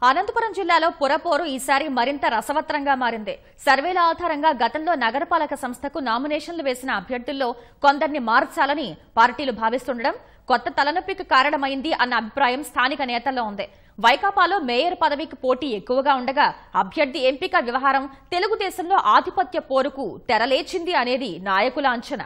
అనంతపురం జిల్లాలో పురపోరు ఈసారి మరింత రసవత్రంగా మారింది సర్వేల ఆధారంగా గతంలో నగరపాలక సంస్థకు నామినేషన్లు వేసిన అభ్యర్థుల్లో కొందరిని మార్చాలని పార్టీలు భావిస్తుండడం కొత్త తలనొప్పికి కారణమైంది అన్న అభిప్రాయం స్థానిక నేతల్లో ఉంది వైకాపాలో మేయర్ పదవికి పోటీ ఎక్కువగా ఉండగా అభ్యర్థి ఎంపిక వ్యవహారం తెలుగుదేశంలో ఆధిపత్య పోరుకు తెరలేచింది అనేది నాయకుల అంచనా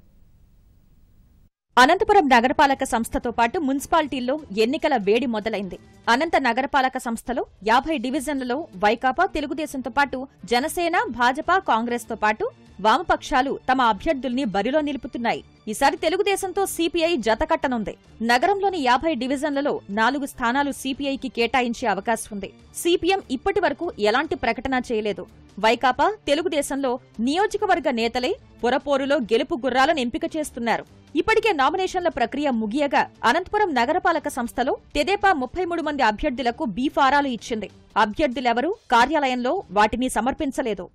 అనంతపురం నగరపాలక సంస్థతో పాటు మున్సిపాలిటీల్లో ఎన్నికల వేడి మొదలైంది అనంత నగరపాలక సంస్థలో యాభై డివిజన్లలో వైకాపా తెలుగుదేశంతో పాటు జనసేన భాజపా కాంగ్రెస్ తో పాటు వామపక్షాలు తమ అభ్యర్థుల్ని బరిలో నిలుపుతున్నాయి ఈసారి తెలుగుదేశంతో సిపిఐ జతకట్టనుంది నగరంలోని యాభై డివిజన్లలో నాలుగు స్థానాలు సిపిఐకి కేటాయించే అవకాశం ఉంది సిపిఎం ఇప్పటి వరకు ఎలాంటి ప్రకటన చేయలేదు వైకాపా తెలుగుదేశంలో నియోజకవర్గ నేతలే పురపోరులో గెలుపు గుర్రాలను ఎంపిక చేస్తున్నారు ఇప్పటికే నామినేషన్ల ప్రక్రియ ముగియగా అనంతపురం నగరపాలక సంస్థలో తెదేపా ముప్పై మూడు మంది అభ్యర్థులకు బీ ఫారాలు ఇచ్చింది అభ్యర్థులెవరూ కార్యాలయంలో వాటిని సమర్పించలేదు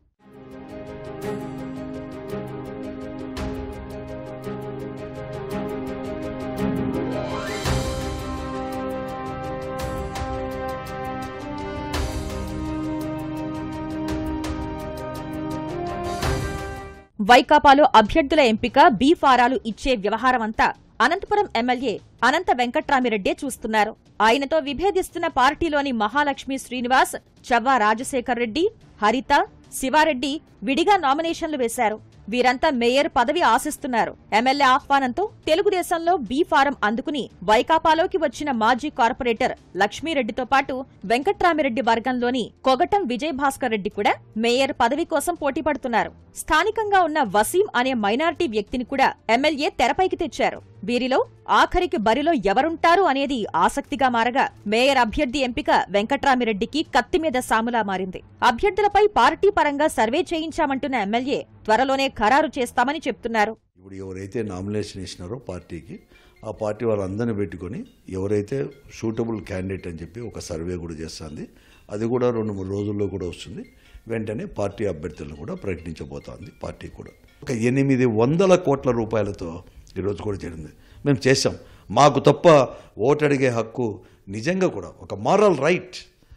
వైకాపాలో అభ్యర్థుల ఎంపిక బీ ఫారాలు ఇచ్చే వ్యవహారమంతా అనంతపురం ఎమ్మెల్యే అనంత వెంకట్రామిరెడ్డే చూస్తున్నారు ఆయనతో విభేదిస్తున్న పార్టీలోని మహాలక్ష్మి శ్రీనివాస్ చవ్వా రాజశేఖర్ రెడ్డి హరిత శివారెడ్డి విడిగా నామినేషన్లు వేశారు వీరంతా మేయర్ పదవి ఆశిస్తున్నారు ఎమ్మెల్యే ఆహ్వానంతో తెలుగుదేశంలో బీ ఫారం అందుకుని వైకాపాలోకి వచ్చిన మాజీ కార్పొరేటర్ లక్ష్మీరెడ్డితో పాటు వెంకట్రామిరెడ్డి వర్గంలోని కొగటం విజయ్ భాస్కర్ రెడ్డి కూడా మేయర్ పదవి కోసం పోటీ పడుతున్నారు స్థానికంగా ఉన్న వసీం అనే మైనారిటీ వ్యక్తిని కూడా ఎమ్మెల్యే తెరపైకి తెచ్చారు వీరిలో ఆఖరికి బరిలో ఎవరుంటారు అనేది ఆసక్తిగా మారగా మేయర్ అభ్యర్థి ఎంపిక వెంకట్రామిరెడ్డికి కత్తి మీద సాములా మారింది అభ్యర్థులపై పార్టీ పరంగా సర్వే చేయించామంటున్న ఎమ్మెల్యే త్వరలోనే ఖరారు చేస్తామని చెప్తున్నారు ఇప్పుడు ఎవరైతే నామినేషన్ ఇచ్చినారో పార్టీకి ఆ పార్టీ వాళ్ళందరినీ పెట్టుకొని ఎవరైతే సూటబుల్ క్యాండిడేట్ అని చెప్పి ఒక సర్వే కూడా చేస్తుంది అది కూడా రెండు మూడు రోజుల్లో కూడా వస్తుంది వెంటనే పార్టీ అభ్యర్థులను కూడా ప్రకటించబోతోంది పార్టీ కూడా ఒక ఎనిమిది వందల కోట్ల రూపాయలతో ఈరోజు కూడా జరిగింది మేము చేసాం మాకు తప్ప ఓటు అడిగే హక్కు నిజంగా కూడా ఒక మారల్ రైట్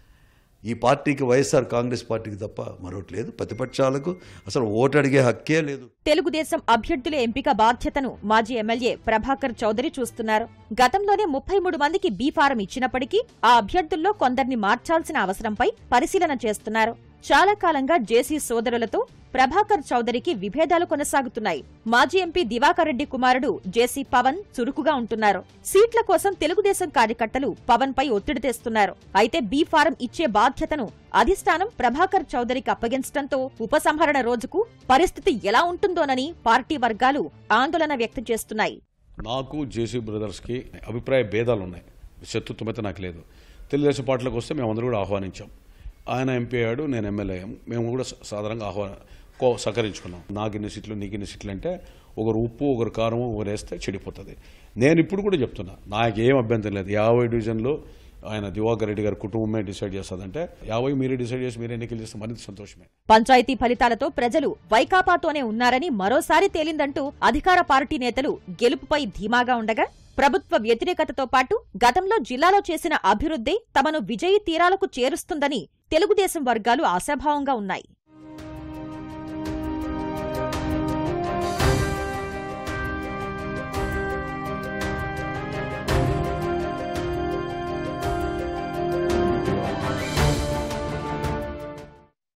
ఈ పార్టీకి వైఎస్ఆర్ కాంగ్రెస్ పార్టీకి తప్ప మరొకటి లేదు ప్రతిపక్షాలకు అసలు ఓటు అడిగే హక్కే లేదు తెలుగుదేశం అభ్యర్థుల ఎంపిక బాధ్యతను మాజీ ఎమ్మెల్యే ప్రభాకర్ చౌదరి చూస్తున్నారు గతంలోనే ముప్పై మూడు మందికి బీ ఫారం ఇచ్చినప్పటికీ ఆ అభ్యర్థుల్లో కొందరిని మార్చాల్సిన అవసరంపై పరిశీలన చేస్తున్నారు చాలా కాలంగా జేసీ సోదరులతో ప్రభాకర్ చౌదరికి విభేదాలు కొనసాగుతున్నాయి మాజీ ఎంపీ దివాకర్ రెడ్డి కుమారుడు జేసీ పవన్ చురుకుగా ఉంటున్నారు సీట్ల కోసం తెలుగుదేశం కార్యకర్తలు పవన్ పై ఒత్తిడి తెస్తున్నారు అయితే బీ ఫారం ఇచ్చే బాధ్యతను అధిష్టానం ప్రభాకర్ చౌదరికి అప్పగించడంతో ఉపసంహరణ రోజుకు పరిస్థితి ఎలా ఉంటుందోనని పార్టీ వర్గాలు ఆందోళన వ్యక్తం చేస్తున్నాయి నాకు జేసీ బ్రదర్స్కి అభిప్రాయ భేదాలు ఉన్నాయి శత్రుత్వం అయితే నాకు లేదు తెలుగుదేశం పార్టీలోకి వస్తే మేమందరూ కూడా ఆహ్వానించాం ఆయన ఎంపీ అయ్యాడు నేను ఎమ్మెల్యే అయ్యాం మేము కూడా స- సాధారణంగా ఆహ్వాన కో సహకరించుకున్నాం నాకు ఇన్ని సీట్లు నీకు ఇన్ని సీట్లు అంటే ఒకరు ఉప్పు ఒకరు కారం ఒకరు వేస్తే చెడిపోతుంది నేను ఇప్పుడు కూడా చెప్తున్నా నాకు ఏం అభ్యంతరం లేదు యాభై డివిజన్లో ఆయన దివాకర్ రెడ్డి గారి కుటుంబమే డిసైడ్ చేస్తుందంటే యాభై మీరే డిసైడ్ చేసి మీరు ఎన్నికలు చేస్తే మరింత సంతోషమే పంచాయతీ ఫలితాలతో ప్రజలు వైకాపాతోనే ఉన్నారని మరోసారి తేలిందంటూ అధికార పార్టీ నేతలు గెలుపుపై ధీమాగా ఉండగా ప్రభుత్వ వ్యతిరేకతతో పాటు గతంలో జిల్లాలో చేసిన అభివృద్ధి తమను విజయీ తీరాలకు చేరుస్తుందని తెలుగుదేశం వర్గాలు ఆశాభావంగా ఉన్నాయి